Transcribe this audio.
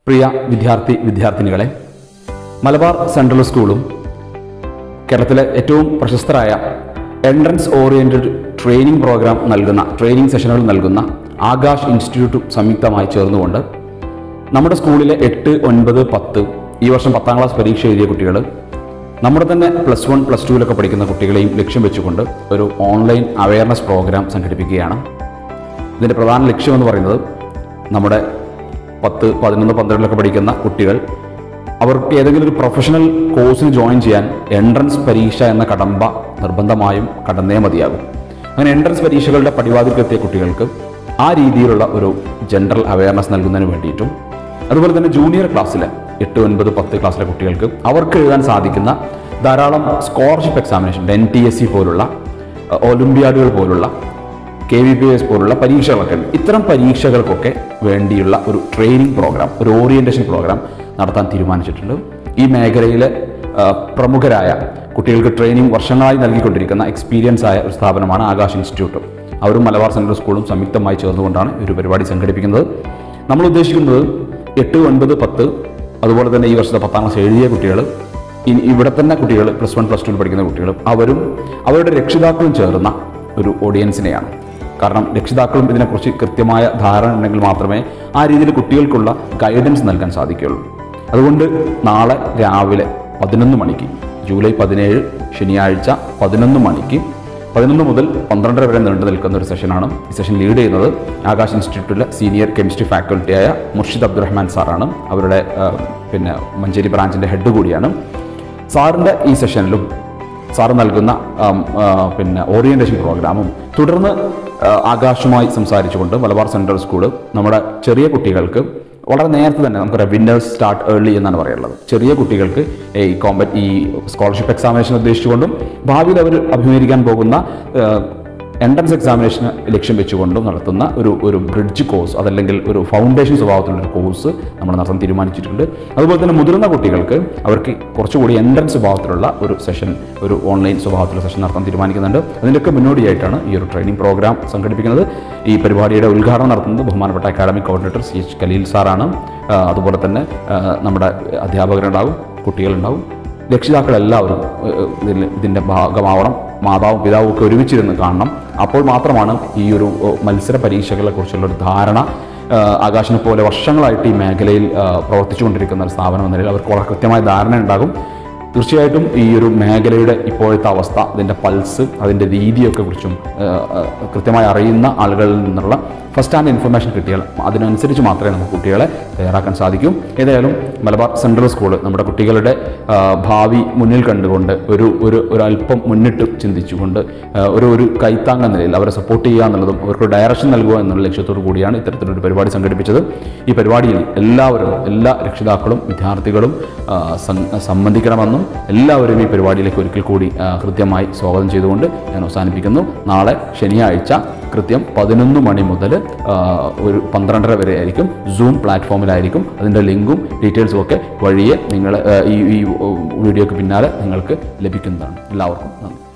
പ്രിയ വിദ്യാർത്ഥി വിദ്യാർത്ഥിനികളെ മലബാർ സെൻട്രൽ സ്കൂളും കേരളത്തിലെ ഏറ്റവും പ്രശസ്തരായ എൻട്രൻസ് ഓറിയൻറ്റഡ് ട്രെയിനിങ് പ്രോഗ്രാം നൽകുന്ന ട്രെയിനിങ് സെഷനുകൾ നൽകുന്ന ആകാശ് ഇൻസ്റ്റിറ്റ്യൂട്ടും സംയുക്തമായി ചേർന്നുകൊണ്ട് നമ്മുടെ സ്കൂളിലെ എട്ട് ഒൻപത് പത്ത് ഈ വർഷം പത്താം ക്ലാസ് പരീക്ഷ എഴുതിയ കുട്ടികൾ നമ്മുടെ തന്നെ പ്ലസ് വൺ പ്ലസ് ടുവിലൊക്കെ പഠിക്കുന്ന കുട്ടികളെയും ലക്ഷ്യം വെച്ചുകൊണ്ട് ഒരു ഓൺലൈൻ അവയർനെസ് പ്രോഗ്രാം സംഘടിപ്പിക്കുകയാണ് ഇതിൻ്റെ പ്രധാന ലക്ഷ്യമെന്ന് പറയുന്നത് നമ്മുടെ പത്ത് പതിനൊന്ന് പന്ത്രണ്ടിലൊക്കെ പഠിക്കുന്ന കുട്ടികൾ അവർക്ക് ഏതെങ്കിലും ഒരു പ്രൊഫഷണൽ കോഴ്സിന് ജോയിൻ ചെയ്യാൻ എൻട്രൻസ് പരീക്ഷ എന്ന കടമ്പ നിർബന്ധമായും കടന്നേ മതിയാകും അങ്ങനെ എൻട്രൻസ് പരീക്ഷകളുടെ പടിവാതിൽക്കെത്തിയ കുട്ടികൾക്ക് ആ രീതിയിലുള്ള ഒരു ജനറൽ അവയർനെസ് നൽകുന്നതിന് വേണ്ടിയിട്ടും അതുപോലെ തന്നെ ജൂനിയർ ക്ലാസ്സിലെ എട്ട് ഒൻപത് പത്ത് ക്ലാസ്സിലെ കുട്ടികൾക്ക് അവർക്ക് എഴുതാൻ സാധിക്കുന്ന ധാരാളം scholarship examination N T S C പോലുള്ള അഹ്, ഒളിമ്പ്യാഡുകൾ പോലുള്ള കെ വി പി എസ് പോലുള്ള പരീക്ഷകളൊക്കെ ഉണ്ട് ഇത്തരം പരീക്ഷകൾക്കൊക്കെ വേണ്ടിയുള്ള ഒരു ട്രെയിനിങ് പ്രോഗ്രാം ഒരു ഓറിയന്റേഷൻ പ്രോഗ്രാം നടത്താൻ തീരുമാനിച്ചിട്ടുണ്ട് ഈ മേഖലയിലെ ആ, പ്രമുഖരായ കുട്ടികൾക്ക് ട്രെയിനിങ് വർഷങ്ങളായി നൽകിക്കൊണ്ടിരിക്കുന്ന എക്സ്പീരിയൻസ് ആയ ഒരു സ്ഥാപനമാണ് ആകാശ് ഇൻസ്റ്റിറ്റ്യൂട്ട് അവരും മലബാർ സെൻട്രൽ സ്കൂളും സംയുക്തമായി ചേർന്നുകൊണ്ടാണ് ഈ ഒരു പരിപാടി സംഘടിപ്പിക്കുന്നത് നമ്മൾ ഉദ്ദേശിക്കുന്നത് എട്ട് ഒൻപത് പത്ത് അതുപോലെ തന്നെ ഈ വർഷത്തെ പത്താം ക്ലാസ് എഴുതിയ കുട്ടികൾ ഇനി ഇവിടെ തന്നെ കുട്ടികൾ പ്ലസ് വൺ പ്ലസ് ടുവിൽ പഠിക്കുന്ന കുട്ടികൾ അവരും അവരുടെ രക്ഷിതാക്കളും ചേർന്ന ഒരു ഓഡിയൻസിനെയാണ് കാരണം രക്ഷിതാക്കളും ഇതിനെക്കുറിച്ച് കൃത്യമായ ധാരണ ഉണ്ടെങ്കിൽ മാത്രമേ ആ രീതിയിൽ കുട്ടികൾക്കുള്ള ഗൈഡൻസ് നൽകാൻ സാധിക്കുകയുള്ളൂ അതുകൊണ്ട് നാളെ രാവിലെ പതിനൊന്ന് മണിക്ക് ജൂലൈ പതിനേഴ് ശനിയാഴ്ച പതിനൊന്ന് മണിക്ക് പതിനൊന്ന് മുതൽ പന്ത്രണ്ടര വരെ നീണ്ടു നിൽക്കുന്ന ഒരു സെഷനാണ് ഈ സെഷൻ ലീഡ് ചെയ്യുന്നത് ആകാശ് ഇൻസ്റ്റിറ്റ്യൂട്ടിലെ സീനിയർ കെമിസ്ട്രി ഫാക്കൽറ്റിയായ മുർഷിദ് അബ്ദുറഹ്മാൻ സാറാണ് അവരുടെ ആ, പിന്നെ മഞ്ചേരി ബ്രാഞ്ചിൻ്റെ ഹെഡ് കൂടിയാണ് സാറിൻ്റെ ഈ സെഷനിലും സാറ് നൽകുന്ന ആം, ആ, പിന്നെ ഓറിയന്റേഷൻ പ്രോഗ്രാമും തുടർന്ന് ആ, ആകാശുമായി സംസാരിച്ചുകൊണ്ട് മലബാർ സെൻട്രൽ സ്കൂള് നമ്മുടെ ചെറിയ കുട്ടികൾക്ക് വളരെ നേരത്തെ തന്നെ നമുക്കറിയാം വിന്നേഴ്സ് സ്റ്റാർട്ട് ഏർലി എന്നാണ് പറയുള്ളത് ചെറിയ കുട്ടികൾക്ക് ഈ കോമ്പറ്റ് ഈ സ്കോളർഷിപ്പ് എക്സാമിനേഷൻ ഉദ്ദേശിച്ചുകൊണ്ടും ഭാവിയിൽ അവർ അഭിമുഖീകരിക്കാൻ പോകുന്ന ആ, എൻട്രൻസ് എക്സാമിനേഷന് ലക്ഷ്യം വെച്ചുകൊണ്ടും നടത്തുന്ന ഒരു ഒരു ബ്രിഡ്ജ് കോഴ്സ് അതല്ലെങ്കിൽ ഒരു ഫൗണ്ടേഷൻ സ്വഭാവത്തിലുള്ള ഒരു കോഴ്സ് നമ്മൾ നടത്താൻ തീരുമാനിച്ചിട്ടുണ്ട് അതുപോലെ തന്നെ മുതിർന്ന കുട്ടികൾക്ക് അവർക്ക് കുറച്ചുകൂടി എൻട്രൻസ് സ്വഭാവത്തിലുള്ള ഒരു സെഷൻ ഒരു ഓൺലൈൻ സ്വഭാവത്തിലുള്ള സെഷൻ നടത്താൻ തീരുമാനിക്കുന്നുണ്ട് അതിൻ്റെയൊക്കെ മുന്നോടിയായിട്ടാണ് ഈ ഒരു ട്രെയിനിങ് പ്രോഗ്രാം സംഘടിപ്പിക്കുന്നത് ഈ പരിപാടിയുടെ ഉദ്ഘാടനം നടത്തുന്നത് ബഹുമാനപ്പെട്ട academic coordinator C H Khaleel സാറാണ് ആ, അതുപോലെ തന്നെ ആ, നമ്മുടെ അധ്യാപകരുണ്ടാവും കുട്ടികളുണ്ടാവും രക്ഷിതാക്കളെല്ലാവരും ഏഹ്, ഇതിൽ ഇതിൻ്റെ ഭാഗമാവണം മാതാവും പിതാവും ഒക്കെ ഒരുമിച്ചിരുന്ന് കാണണം അപ്പോൾ മാത്രമാണ് ഈ ഒരു ഏഹ്, മത്സര പരീക്ഷകളെ കുറിച്ചുള്ള ഒരു ധാരണ ഏഹ്, ആകാശിനെ പോലെ വർഷങ്ങളായിട്ട് ഈ മേഖലയിൽ ഏഹ്, പ്രവർത്തിച്ചുകൊണ്ടിരിക്കുന്ന ഒരു സ്ഥാപനം എന്ന നിലയിൽ അവർക്ക് വളരെ കൃത്യമായ ധാരണ ഉണ്ടാകും തീർച്ചയായിട്ടും ഈ ഒരു മേഖലയുടെ ഇപ്പോഴത്തെ അവസ്ഥ അതിൻ്റെ പൾസ് അതിൻ്റെ രീതിയൊക്കെ കുറിച്ചും ഏഹ്, ഏഹ്, കൃത്യമായി അറിയുന്ന ആളുകളിൽ നിന്നുള്ള ഫസ്റ്റ് ഹാൻഡ് ഇൻഫർമേഷൻ കിട്ടിയാൽ അതിനനുസരിച്ച് മാത്രമേ നമുക്ക് കുട്ടികളെ തയ്യാറാക്കാൻ സാധിക്കൂ ഏതായാലും മലബാർ സെൻട്രൽ സ്കൂൾ നമ്മുടെ കുട്ടികളുടെ ആ, ഭാവി മുന്നിൽ കണ്ടുകൊണ്ട് ഒരു ഒരു ഒരു അല്പം മുന്നിട്ട് ചിന്തിച്ചുകൊണ്ട് ആ, ഒരു ഒരു കൈത്താങ്ങ നിലയിൽ അവരെ സപ്പോർട്ട് ചെയ്യുക എന്നുള്ളതും അവർക്ക് ഡയറക്ഷൻ നൽകുക എന്നുള്ള ലക്ഷ്യത്തോടു കൂടിയാണ് ഇത്തരത്തിലൊരു പരിപാടി സംഘടിപ്പിച്ചത് ഈ പരിപാടിയിൽ എല്ലാവരും എല്ലാ രക്ഷിതാക്കളും വിദ്യാർത്ഥികളും ആ, സം- സംബന്ധിക്കണമെന്നും എല്ലാവരും ഈ പരിപാടിയിലേക്ക് ഒരിക്കൽ കൂടി ആ, ഹൃദ്യമായി സ്വാഗതം ചെയ്തുകൊണ്ട് ഞാൻ അവസാനിപ്പിക്കുന്നു നാളെ ശനിയാഴ്ച കൃത്യം പതിനൊന്ന് മണി മുതൽ ആ, ഒരു പന്ത്രണ്ടര വരെ ആയിരിക്കും സൂം പ്ലാറ്റ്ഫോമിലായിരിക്കും അതിൻ്റെ ലിങ്കും ഡീറ്റെയിൽസും ഒക്കെ വഴിയെ നിങ്ങൾ ഈ ഈ വീഡിയോക്ക് പിന്നാലെ നിങ്ങൾക്ക് ലഭിക്കുന്നതാണ് എല്ലാവർക്കും നന്ദി